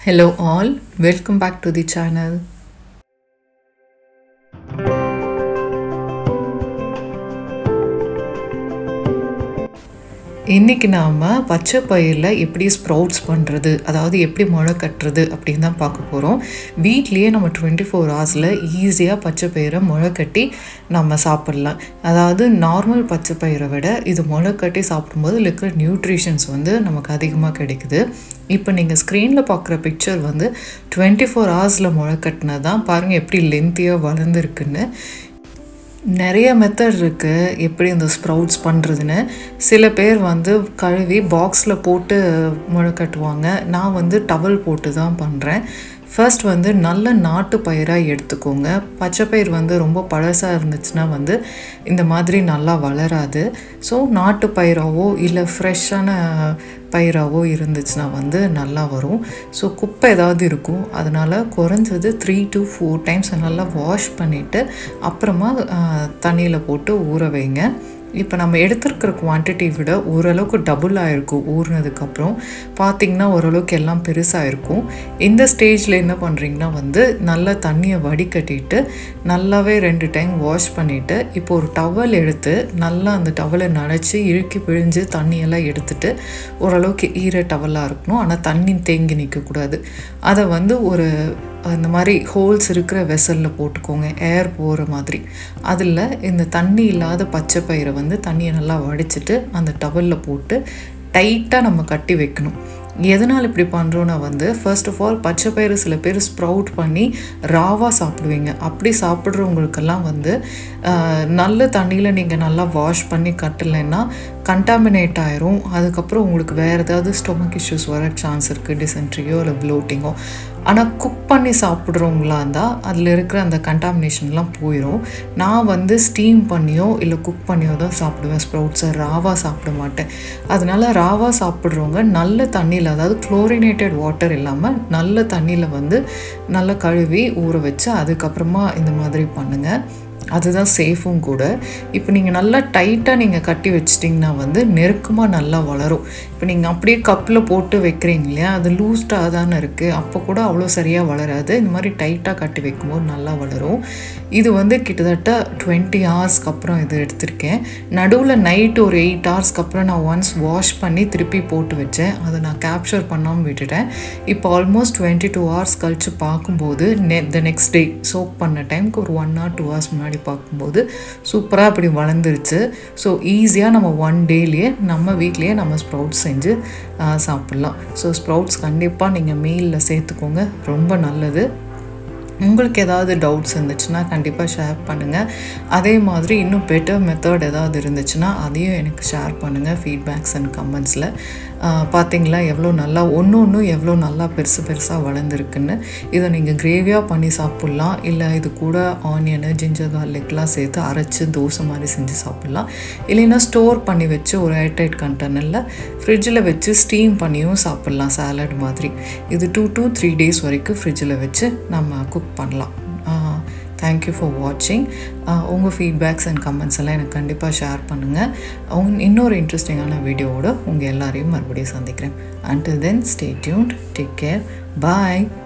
Hello all, welcome back to the channel. இன்றைக்கி நாம் பச்சை பயிரில் எப்படி ஸ்ப்ரவுட்ஸ் பண்ணுறது அதாவது எப்படி முளை கட்டுறது அப்படின்னு தான் பார்க்க போகிறோம் வீட்லேயே நம்ம டுவெண்ட்டி ஃபோர் ஹவர்ஸில் ஈஸியாக பச்சை பயிரை முளை கட்டி நம்ம சாப்பிட்லாம் அதாவது நார்மல் பச்சை பயிரை விட இது முளை கட்டி சாப்பிடும்போது இதுல இருக்கிற நியூட்ரிஷன்ஸ் வந்து நமக்கு அதிகமாக கிடைக்குது இப்போ நீங்கள் ஸ்க்ரீனில் பார்க்குற பிக்சர் வந்து டுவெண்ட்டி ஃபோர் ஹவர்ஸில் முளை கட்டினது தான் பாருங்கள் எப்படி லென்த்தியாக வளர்ந்துருக்குன்னு நிறைய மெத்தட் இருக்குது எப்படி இந்த ஸ்ப்ரவுட்ஸ் பண்ணுறதுன்னு சில பேர் வந்து கழுவி பாக்ஸில் போட்டு முளை கட்டுவாங்க நான் வந்து டவல் போட்டு தான் பண்ணுறேன் ஃபர்ஸ்ட் வந்து நல்ல நாட்டு பயிராக எடுத்துக்கோங்க பச்சை பயிர் வந்து ரொம்ப பழசாக இருந்துச்சுன்னா வந்து இந்த மாதிரி நல்லா வளராது ஸோ நாட்டு பயிராவோ இல்லை ஃப்ரெஷ்ஷான பயிராவோ இருந்துச்சுன்னா வந்து நல்லா வரும் ஸோ குப்பை ஏதாவது இருக்கும் அதனால் குறைஞ்சது த்ரீ டு ஃபோர் டைம்ஸ் நல்லா வாஷ் பண்ணிவிட்டு அப்புறமா தண்ணியில் போட்டு ஊற வைங்க இப்போ நம்ம எடுத்துருக்கிற குவான்டிட்டி விட ஓரளவுக்கு டபுள் ஆகிருக்கும் ஊறினதுக்கப்புறம் பார்த்திங்கன்னா ஓரளவுக்கு எல்லாம் பெருசாக இருக்கும் இந்த ஸ்டேஜில் என்ன பண்ணுறீங்கன்னா வந்து நல்லா தண்ணியை வடிகட்டிட்டு நல்லாவே ரெண்டு டைம் வாஷ் பண்ணிவிட்டு இப்போ ஒரு டவல் எடுத்து நல்லா அந்த டவலை நனைச்சி இழுக்கி பிழிஞ்சு தண்ணியெல்லாம் எடுத்துட்டு ஓரளவுக்கு ஈர டவலாக இருக்கணும் ஆனால் தண்ணி தேங்கி நிற்கக்கூடாது அதை வந்து ஒரு அந்த மாதிரி ஹோல்ஸ் இருக்கிற வெசலில் போட்டுக்கோங்க ஏர் போகிற மாதிரி அதில் இந்த தண்ணி இல்லாத பச்சை பயிரை வந்து தண்ணியை நல்லா வடிச்சிட்டு அந்த டவலில் போட்டு டைட்டாக நம்ம கட்டி வைக்கணும் எதனால் இப்படி பண்ணுறோன்னா வந்து ஃபர்ஸ்ட் ஆஃப் ஆல் பச்சை பயிறு சில பேர் ஸ்ப்ரவுட் பண்ணி ராவாக சாப்பிடுவீங்க அப்படி சாப்பிட்றவங்களுக்கெல்லாம் வந்து நல்ல தண்ணியில் நீங்கள் நல்லா வாஷ் பண்ணி கட்டலைன்னா கண்டாமினேட் ஆயிரும் அதுக்கப்புறம் உங்களுக்கு வேறு ஏதாவது ஸ்டொமக் இஷ்யூஸ் வர சான்ஸ் இருக்குது டிசென்ட்ரியோ இல்லை ப்ளோட்டிங்கோ ஆனால் குக் பண்ணி சாப்பிட்றவங்களா இருந்தால் அதில் இருக்கிற அந்த கண்டாமினேஷன்லாம் போயிடும் நான் வந்து ஸ்டீம் பண்ணியோ இல்லை குக் பண்ணியோ தான் சாப்பிடுவேன் ஸ்ப்ரவுட்ஸை ராவாக சாப்பிட மாட்டேன் அதனால் ராவாக சாப்பிட்றவங்க நல்ல தண்ணியில் அதாவது குளோரினேட்டட் வாட்டர் இல்லாமல் நல்ல தண்ணியில் வந்து நல்லா கழுவி ஊற வச்சு அதுக்கப்புறமா இந்த மாதிரி பண்ணுங்கள் அதுதான் சேஃபும் கூட இப்போ நீங்கள் நல்லா டைட்டாக நீங்கள் கட்டி வச்சிட்டிங்கன்னா வந்து நெருக்கமாக நல்லா வளரும் இப்போ நீங்கள் அப்படியே கப்பில் போட்டு வைக்கிறீங்க இல்லையா அது லூஸ்டாக தானே இருக்குது அப்போ கூட அவ்வளோ சரியாக வளராது இந்த மாதிரி டைட்டாக கட்டி வைக்கும்போது நல்லா வளரும் இது வந்து கிட்டத்தட்ட டுவெண்ட்டி ஹவர்ஸ்க்கு அப்புறம் இது எடுத்திருக்கேன் நடுவில் நைட்டு ஒரு எயிட் ஹவர்ஸ்க்கு அப்புறம் நான் ஒன்ஸ் வாஷ் பண்ணி திருப்பி போட்டு வச்சேன் அதை நான் கேப்சர் பண்ணாமல் விட்டுட்டேன் இப்போ ஆல்மோஸ்ட் டுவெண்ட்டி டூ ஹவர்ஸ் கழித்து பார்க்கும்போது நெ த நெக்ஸ்ட் டே சோப் பண்ண டைமுக்கு ஒரு ஒன் ஆர் டூ ஹவர்ஸ் முன்னாடி பார்க்கும்போது சூப்பராக அப்படி வளர்ந்துருச்சு ஸோ ஈஸியாக நம்ம ஒன் டேலேயே நம்ம வீட்லேயே நம்ம ஸ்ப்ரவுட்ஸ் செஞ்சு சாப்பிட்லாம் ஸோ ஸ்ப்ரவுட்ஸ் கண்டிப்பாக நீங்கள் மீலில் சேர்த்துக்கோங்க ரொம்ப நல்லது உங்களுக்கு ஏதாவது டவுட்ஸ் இருந்துச்சுன்னா கண்டிப்பாக ஷேர் பண்ணுங்கள் அதே மாதிரி இன்னும் பெட்டர் மெத்தட் ஏதாவது இருந்துச்சுன்னா அதையும் எனக்கு ஷேர் பண்ணுங்கள் ஃபீட்பேக்ஸ் அண்ட் கமெண்ட்ஸில் பார்த்தீங்களா எவ்வளோ நல்லா ஒன்று ஒன்றும் எவ்வளோ நல்லா பெருசு பெருசாக வளர்ந்துருக்குன்னு இதை நீங்கள் கிரேவியாக பண்ணி சாப்பிட்லாம் இல்லை இது கூட ஆனியனு ஜிஞ்சர் கார்லிக்லாம் சேர்த்து அரைச்சி தோசை மாதிரி செஞ்சு சாப்பிட்லாம் இல்லைன்னா ஸ்டோர் பண்ணி வச்சு ஒரு ஏர்டைட் கண்டெய்னரில் ஃப்ரிட்ஜில் வச்சு ஸ்டீம் பண்ணியும் சாப்பிட்லாம் சாலட் மாதிரி இது டூ டூ த்ரீ டேஸ் வரைக்கும் ஃப்ரிட்ஜில் வச்சு நம்ம குக் பண்ணலாம் தேங்க்யூ ஃபார் வாட்சிங் உங்கள் ஃபீட்பேக்ஸ் அண்ட் கமெண்ட்ஸ் எல்லாம் எனக்கு கண்டிப்பாக ஷேர் பண்ணுங்கள் அவங்க இன்னொரு இன்ட்ரெஸ்டிங்கான வீடியோவோட உங்கள் எல்லாரையும் மறுபடியும் சந்திக்கிறேன் until then stay tuned take care பாய்